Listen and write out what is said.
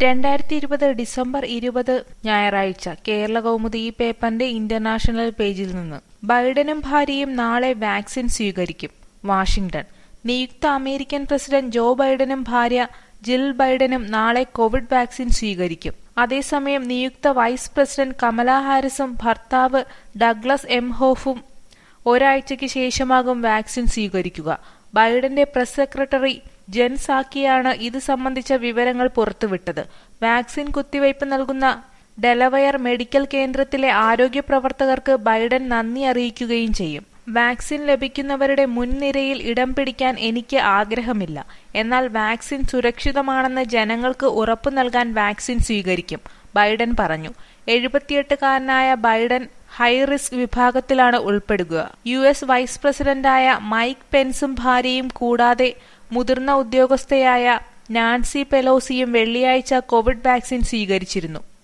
രണ്ടായിരത്തി ഇരുപത് ഡിസംബർ ഇരുപത് ഞായറാഴ്ച കേരള കൗമുദി ഈ പേപ്പറിന്റെ ഇന്റർനാഷണൽ പേജിൽ നിന്ന് ബൈഡനും ഭാര്യയും നാളെ വാക്സിൻ സ്വീകരിക്കും വാഷിംഗ്ടൺ നിയുക്ത അമേരിക്കൻ പ്രസിഡന്റ് ജോ ബൈഡനും ഭാര്യ ജിൽ ബൈഡനും നാളെ കോവിഡ് വാക്സിൻ സ്വീകരിക്കും അതേസമയം നിയുക്ത വൈസ് പ്രസിഡന്റ് കമല ഹാരിസും ഭർത്താവ് ഡഗ്ലസ് എം ഹോഫും ഒരാഴ്ചയ്ക്ക് ശേഷമാകും വാക്സിൻ സ്വീകരിക്കുക ബൈഡന്റെ പ്രസ് സെക്രട്ടറി ജെൻ സാക്കിയാണ് ഇത് സംബന്ധിച്ച വിവരങ്ങൾ പുറത്തുവിട്ടത് വാക്സിൻ കുത്തിവയ്പ് നൽകുന്ന ഡെലവയർ മെഡിക്കൽ കേന്ദ്രത്തിലെ ആരോഗ്യ പ്രവർത്തകർക്ക് ബൈഡൻ നന്ദി അറിയിക്കുകയും ചെയ്യും വാക്സിൻ ലഭിക്കുന്നവരുടെ മുൻനിരയിൽ ഇടം പിടിക്കാൻ എനിക്ക് ആഗ്രഹമില്ല എന്നാൽ വാക്സിൻ സുരക്ഷിതമാണെന്ന് ജനങ്ങൾക്ക് ഉറപ്പു നൽകാൻ വാക്സിൻ സ്വീകരിക്കും ബൈഡൻ പറഞ്ഞു എഴുപത്തിയെട്ടുകാരനായ ബൈഡൻ ഹൈ റിസ്ക് വിഭാഗത്തിലാണ് ഉൾപ്പെടുക യു എസ് വൈസ് പ്രസിഡന്റായ മൈക്ക് പെൻസും ഭാര്യയും കൂടാതെ മുതിർന്ന ഉദ്യോഗസ്ഥയായ നാൻസി പെലോസിയും വെള്ളിയാഴ്ച കോവിഡ് വാക്സിൻ സ്വീകരിച്ചിരുന്നു